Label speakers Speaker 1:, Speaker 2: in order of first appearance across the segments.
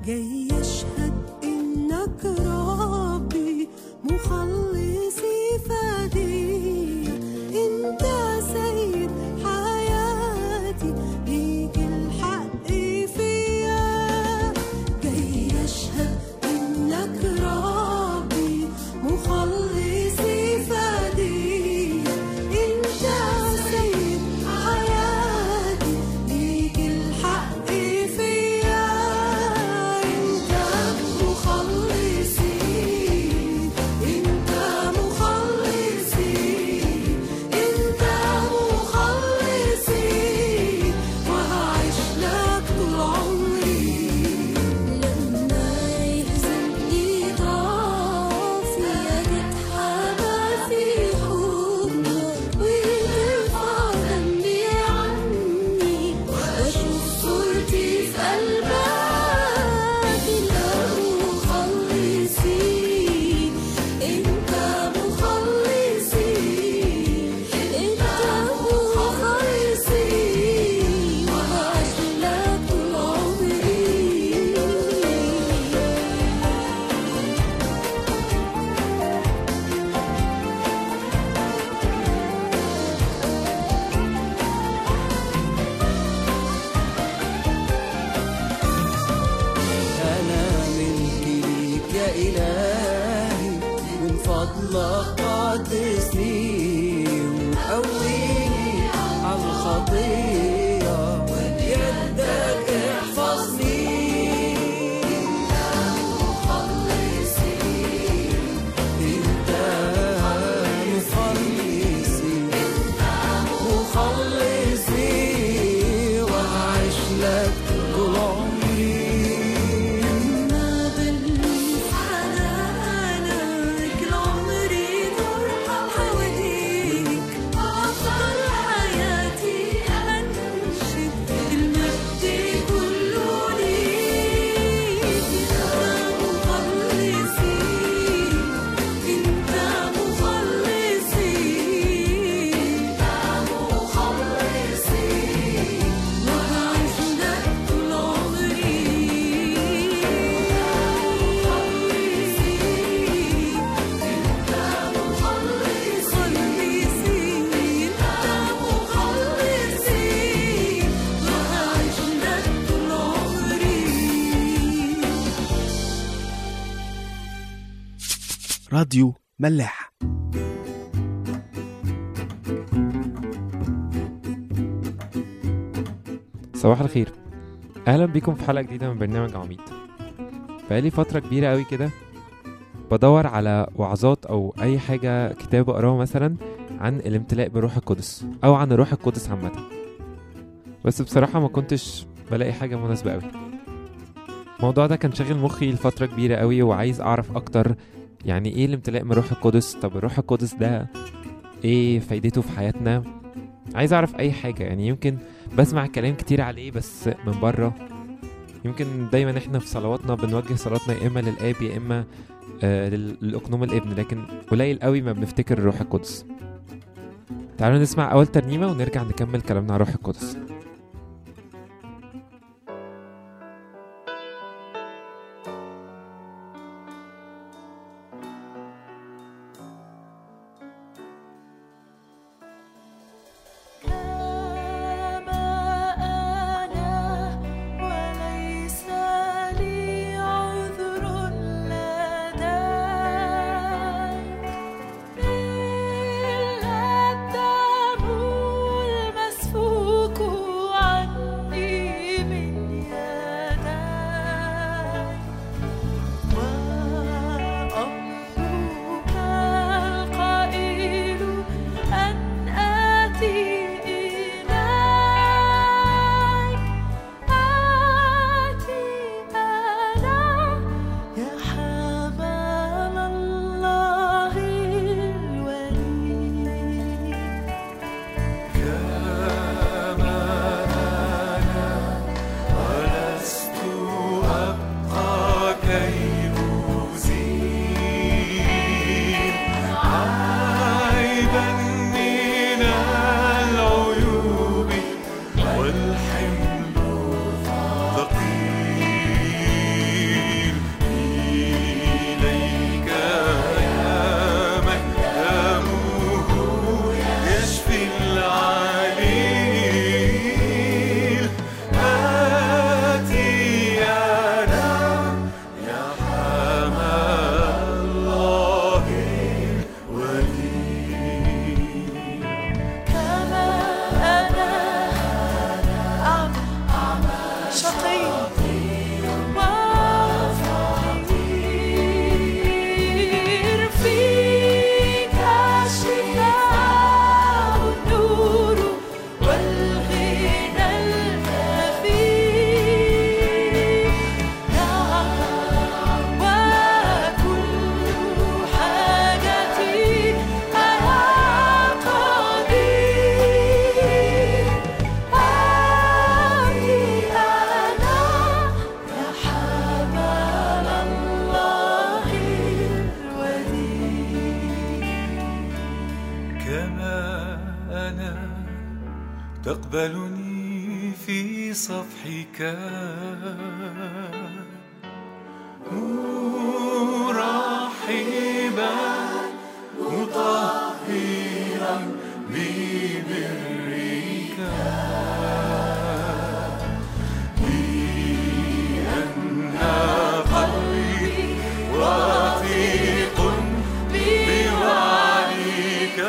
Speaker 1: جاي يشهد إنك ربي مخلصي فدي أنت سيد حياتي ليك الحق فيا جاي يشهد إنك ربي مخلصي فدي أنت سيد حياتي ليك الحق فيا أنت مخلصي أنت مخلصي أنت مخلصي وهعيش لك طول عمري لما يهزمني ضعفي تتحمى في حضنك وترفع ذنبي عني واشوف صورتي في قلبك انت مخلصي انت مخلصي انت مخلصي وهعيش لك طول عمري
Speaker 2: أنا ملكي ليك يا إلهي من فضلك قدسني وقويني على الخطية وبيدك احفظني انت مخلصي مخلصي وهعيش لك طول عمري
Speaker 1: ما بلوف حنانك لعمري نور حواليك أفضل حياتي أنشد المجد كله ليك أنت مخلصي أنت مخلصي أنت مخلصي وهعيش لك طول عمري
Speaker 3: راديو ملاح
Speaker 4: صباح الخير اهلا بيكم في حلقه جديده من برنامج عميد بقالي فتره كبيره قوي كده بدور على وعظات او اي حاجه كتاب اقراه مثلا عن الامتلاء بالروح القدس او عن الروح القدس عامه بس بصراحه ما كنتش بلاقي حاجه مناسبه قوي الموضوع ده كان شاغل مخي لفتره كبيره قوي وعايز اعرف اكتر يعني ايه الامتلاء من الروح القدس طب الروح القدس ده ايه فايدته في حياتنا عايز اعرف اي حاجه يعني يمكن بسمع كلام كتير عليه بس من بره يمكن دايما احنا في صلواتنا بنوجه صلاتنا يا اما للاب يا اما آه لل- للاقنوم الابن لكن قليل قوي ما بنفتكر الروح القدس تعالوا نسمع اول ترنيمه ونرجع نكمل كلامنا عن الروح القدس
Speaker 1: كما أنا وليس لي عذر لديك إلا الدم المسفوك
Speaker 3: تقبلني في صفحك مرحبا مطهرا ببرك لأن قلبي واثق بوعدك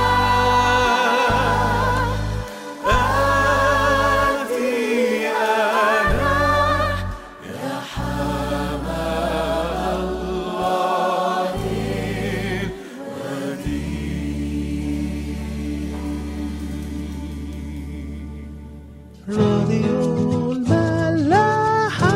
Speaker 3: آتي أنا يا حمل الله
Speaker 2: راديو الملاحة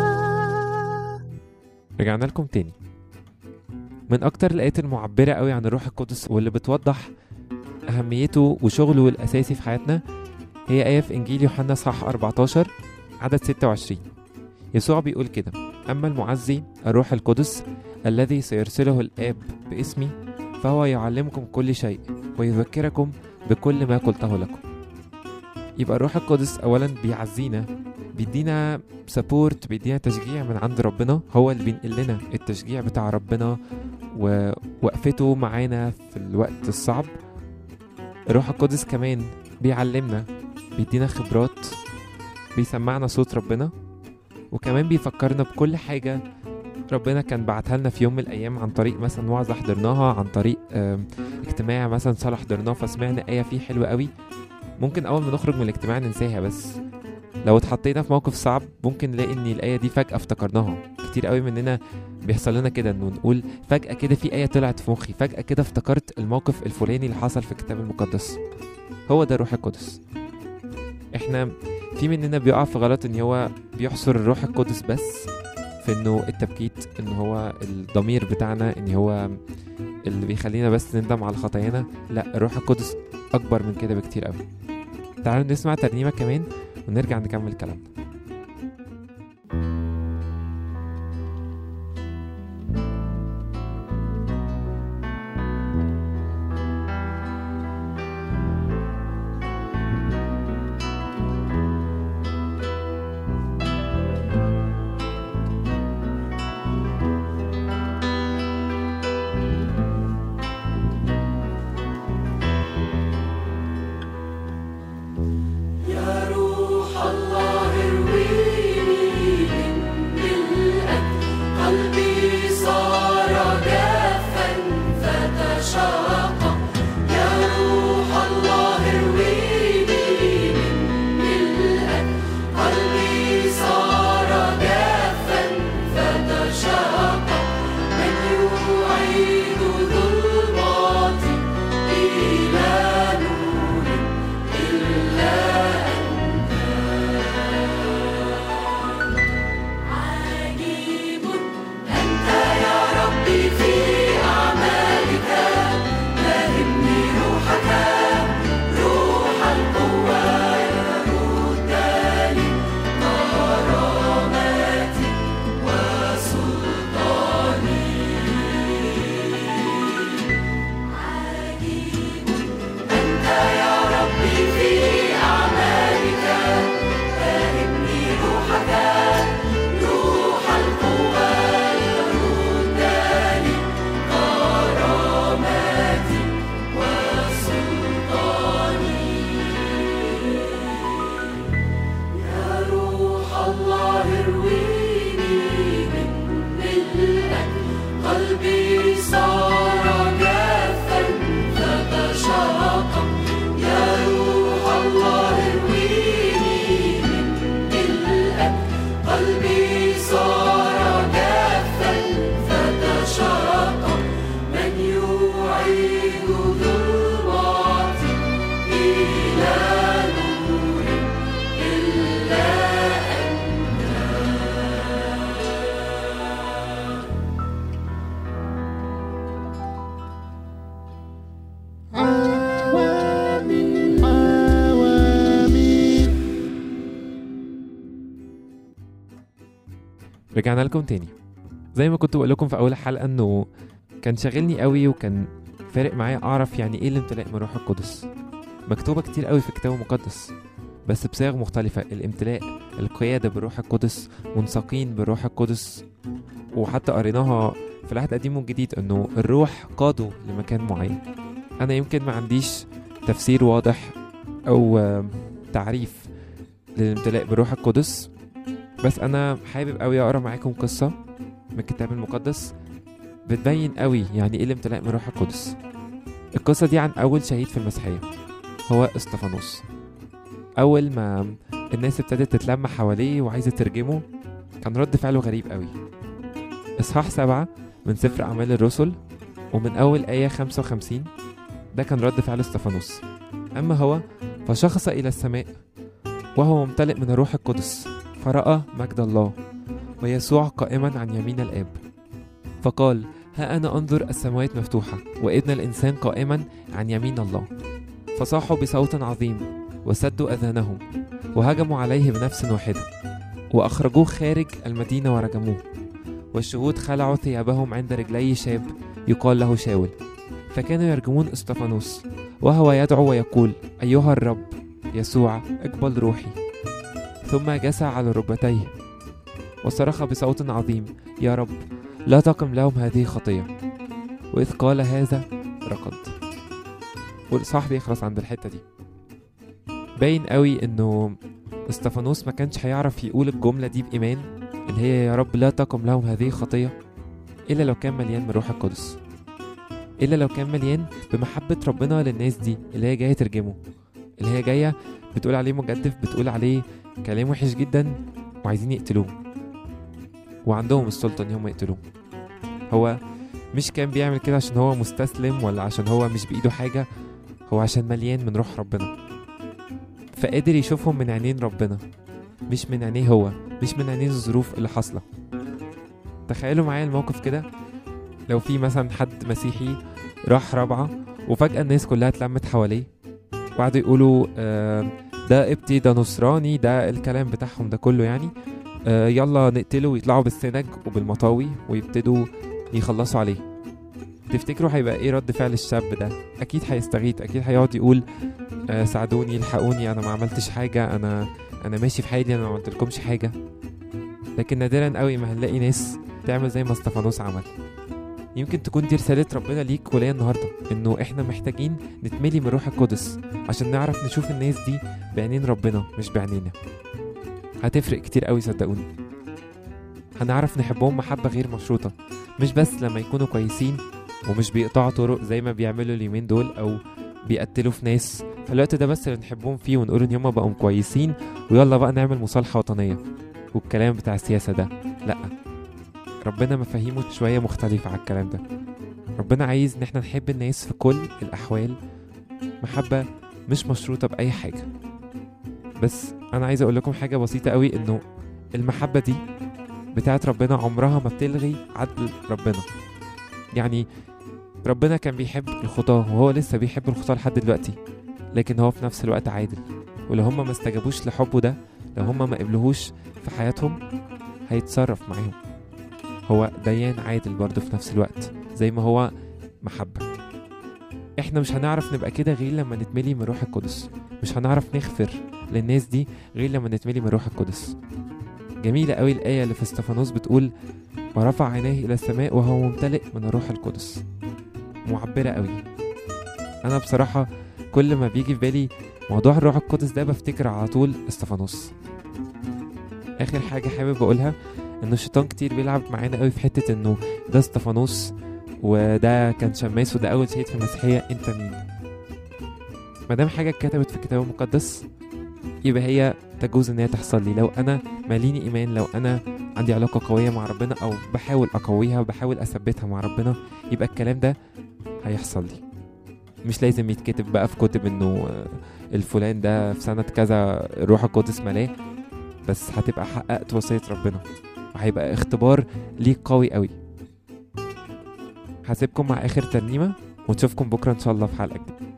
Speaker 4: رجعنا لكم تاني من اكتر الايات المعبره قوي عن الروح القدس واللي بتوضح اهميته وشغله الاساسي في حياتنا هي ايه في انجيل يوحنا اصحاح 14 عدد 26 يسوع بيقول كده اما المعزي الروح القدس الذي سيرسله الاب باسمي فهو يعلمكم كل شيء ويذكركم بكل ما قلته لكم يبقى الروح القدس اولا بيعزينا بيدينا سبورت بيدينا تشجيع من عند ربنا هو اللي بينقل لنا التشجيع بتاع ربنا ووقفته معانا في الوقت الصعب الروح القدس كمان بيعلمنا بيدينا خبرات بيسمعنا صوت ربنا وكمان بيفكرنا بكل حاجة ربنا كان بعتها لنا في يوم من الأيام عن طريق مثلا وعظة حضرناها عن طريق آم، اجتماع مثلا صلاة حضرناه فسمعنا آية فيه حلوة قوي ممكن أول ما نخرج من الاجتماع ننساها بس لو اتحطينا في موقف صعب ممكن نلاقي ان الايه دي فجاه افتكرناها كتير قوي مننا بيحصل لنا كده انه نقول فجاه كده في ايه طلعت في مخي فجاه كده افتكرت الموقف الفلاني اللي حصل في الكتاب المقدس هو ده الروح القدس احنا في مننا بيقع في غلط ان هو بيحصر الروح القدس بس في انه التبكيت ان هو الضمير بتاعنا ان هو اللي بيخلينا بس نندم على خطايانا لا الروح القدس اكبر من كده بكتير قوي تعالوا نسمع ترنيمه كمان ونرجع نكمل كلامنا
Speaker 1: يا روح الله ارويني بالأب قلبي صار جافا فتشاق يا روح الله ارويني بالأب قلبي صار جافا فتشاق من يعيد ظلماتي إلى نور إلا عجيب أنت يا ربي في أعمالك فهمني روحك روح القوة يرد لي كراماتي وسلطاني عجيب أنت يا ربي في أعمالك فهمني روحك روح القوة يرد لي كراماتي وسلطاني يا روح الله ارويني من ملئك قلبي صار جافا فتشاق يا روح الله ارويني من ملئك قلبي صار جافا فتشاق من يعيد ظلماتي إلى نور إلا
Speaker 4: رجعنا لكم تاني زي ما كنت بقول لكم في اول حلقه انه كان شاغلني قوي وكان فارق معايا اعرف يعني ايه الامتلاء من الروح القدس مكتوبة كتير قوي في الكتاب المقدس بس بصيغ مختلفة الامتلاء القيادة بالروح القدس منساقين بالروح القدس وحتى قريناها في العهد القديم والجديد انه الروح قاده لمكان معين انا يمكن ما عنديش تفسير واضح او آم، تعريف للامتلاء بالروح القدس بس انا حابب قوي اقرا معاكم قصه من الكتاب المقدس بتبين قوي يعني ايه الامتلاء من الروح القدس القصه دي عن اول شهيد في المسيحيه هو استفانوس اول ما الناس ابتدت تتلم حواليه وعايزه ترجمه كان رد فعله غريب قوي اصحاح سبعة من سفر اعمال الرسل ومن اول ايه 55 ده كان رد فعل استفانوس اما هو فشخص الى السماء وهو ممتلئ من الروح القدس فراى مجد الله ويسوع قائما عن يمين الاب فقال ها انا انظر السماوات مفتوحه وابن الانسان قائما عن يمين الله فصاحوا بصوت عظيم وسدوا اذانهم وهجموا عليه بنفس واحده واخرجوه خارج المدينه ورجموه والشهود خلعوا ثيابهم عند رجلي شاب يقال له شاول فكانوا يرجمون استفانوس وهو يدعو ويقول ايها الرب يسوع اقبل روحي ثم جسى على ركبتيه وصرخ بصوت عظيم يا رب لا تقم لهم هذه خطية وإذ قال هذا ركض والإصحاح بيخلص عند الحتة دي باين قوي إنه استفانوس ما كانش هيعرف يقول الجملة دي بإيمان اللي هي يا رب لا تقم لهم هذه خطية إلا لو كان مليان من روح القدس إلا لو كان مليان بمحبة ربنا للناس دي اللي هي جاية ترجمه اللي هي جاية بتقول عليه مجدف بتقول عليه كلام وحش جدا وعايزين يقتلوه وعندهم السلطة ان هم يقتلوه هو مش كان بيعمل كده عشان هو مستسلم ولا عشان هو مش بإيده حاجة هو عشان مليان من روح ربنا فقادر يشوفهم من عينين ربنا مش من عينيه هو مش من عينين الظروف اللي حاصلة تخيلوا معايا الموقف كده لو في مثلا حد مسيحي راح رابعة وفجأة الناس كلها اتلمت حواليه وقعدوا يقولوا آه ده ابتي ده نصراني ده الكلام بتاعهم ده كله يعني آه يلا نقتله ويطلعوا بالسنج وبالمطاوي ويبتدوا يخلصوا عليه تفتكروا هيبقى ايه رد فعل الشاب ده اكيد هيستغيث اكيد هيقعد يقول آه ساعدوني الحقوني انا ما عملتش حاجه انا انا ماشي في حالي انا ما عملتلكمش حاجه لكن نادرا قوي ما هنلاقي ناس تعمل زي ما استفانوس عمل يمكن تكون دي رسالة ربنا ليك وليا النهاردة إنه إحنا محتاجين نتملي من روح القدس عشان نعرف نشوف الناس دي بعينين ربنا مش بعينينا هتفرق كتير قوي صدقوني هنعرف نحبهم محبة غير مشروطة مش بس لما يكونوا كويسين ومش بيقطعوا طرق زي ما بيعملوا اليومين دول أو بيقتلوا في ناس فالوقت ده بس اللي نحبهم فيه ونقول إن هما بقوا كويسين ويلا بقى نعمل مصالحة وطنية والكلام بتاع السياسة ده لأ ربنا مفاهيمه شوية مختلفة على الكلام ده ربنا عايز إن احنا نحب الناس في كل الأحوال محبة مش مشروطة بأي حاجة بس أنا عايز أقول لكم حاجة بسيطة قوي إنه المحبة دي بتاعت ربنا عمرها ما بتلغي عدل ربنا يعني ربنا كان بيحب الخطاة وهو لسه بيحب الخطاة لحد دلوقتي لكن هو في نفس الوقت عادل ولو هما ما استجابوش لحبه ده لو هما ما قبلوهوش في حياتهم هيتصرف معاهم هو ديان عادل برضه في نفس الوقت زي ما هو محبة احنا مش هنعرف نبقى كده غير لما نتملي من روح القدس مش هنعرف نغفر للناس دي غير لما نتملي من روح القدس جميلة قوي الآية اللي في استفانوس بتقول ورفع عينيه إلى السماء وهو ممتلئ من الروح القدس معبرة قوي أنا بصراحة كل ما بيجي في بالي موضوع الروح القدس ده بفتكر على طول استفانوس آخر حاجة حابب أقولها إن الشيطان كتير بيلعب معانا قوي في حتة إنه ده استفانوس وده كان شماس وده أول شهيد في المسيحية أنت مين مادام حاجة اتكتبت في الكتاب المقدس يبقى هي تجوز ان هي تحصل لي لو انا ماليني ايمان لو انا عندي علاقه قويه مع ربنا او بحاول اقويها وبحاول اثبتها مع ربنا يبقى الكلام ده هيحصل لي مش لازم يتكتب بقى في كتب انه آه، الفلان ده في سنه كذا روح القدس ملاه بس هتبقى حققت وصيه ربنا وهيبقى اختبار ليك قوي قوي هسيبكم مع اخر ترنيمه ونشوفكم بكره ان شاء الله في حلقه جديده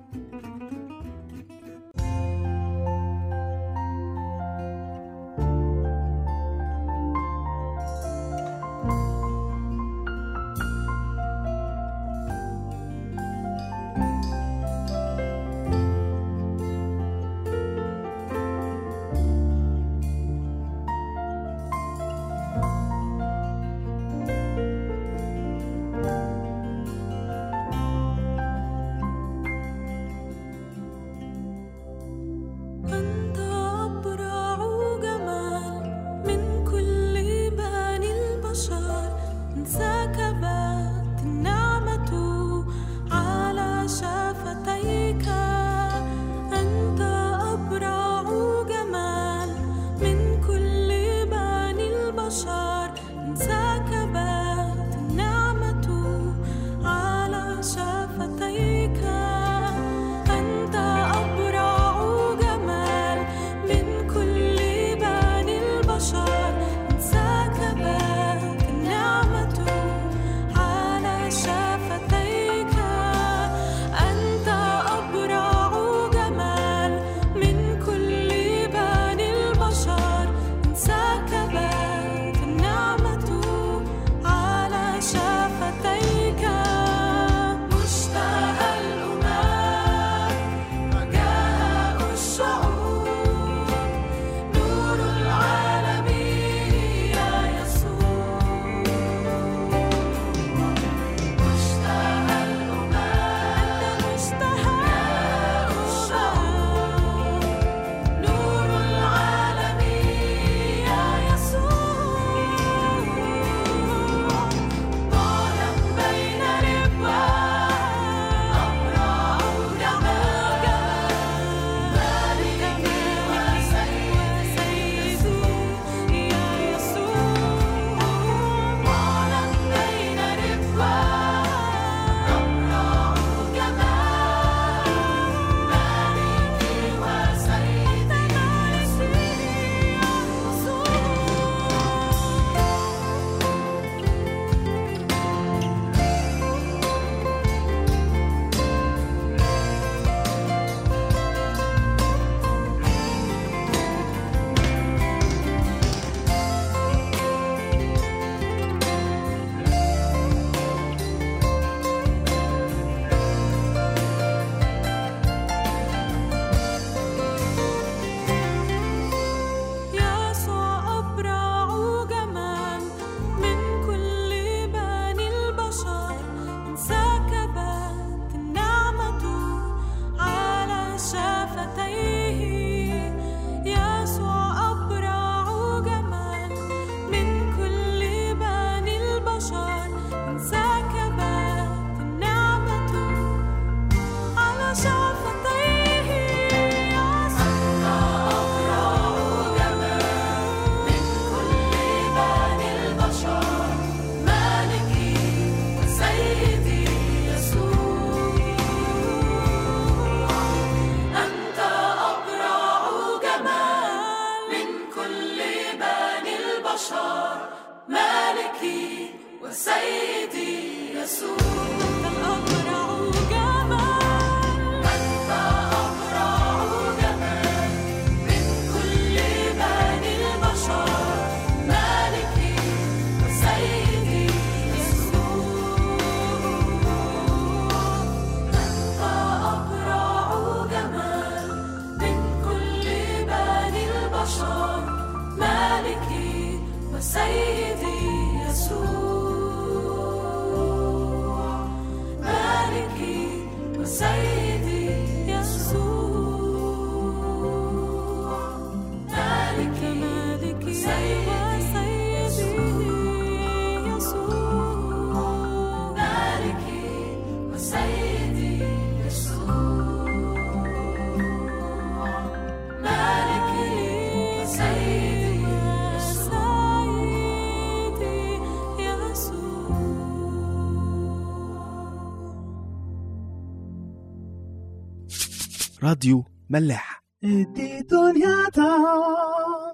Speaker 1: البشر مالكي وسيدي يسوع أنت الأبرع جمال أنت أبرع جمال من كل بني البشر مالكي وسيدي يسوع أنت أبرع جمال من كل بني البشر مالكي وسيدي يسوع مالكي وسيدي يسوع مالكي مالكي وسيدي يسوع مالكي وسيدي يسوع مالكي وسيدي يسوع
Speaker 2: راديو ملاح دي دنيا تا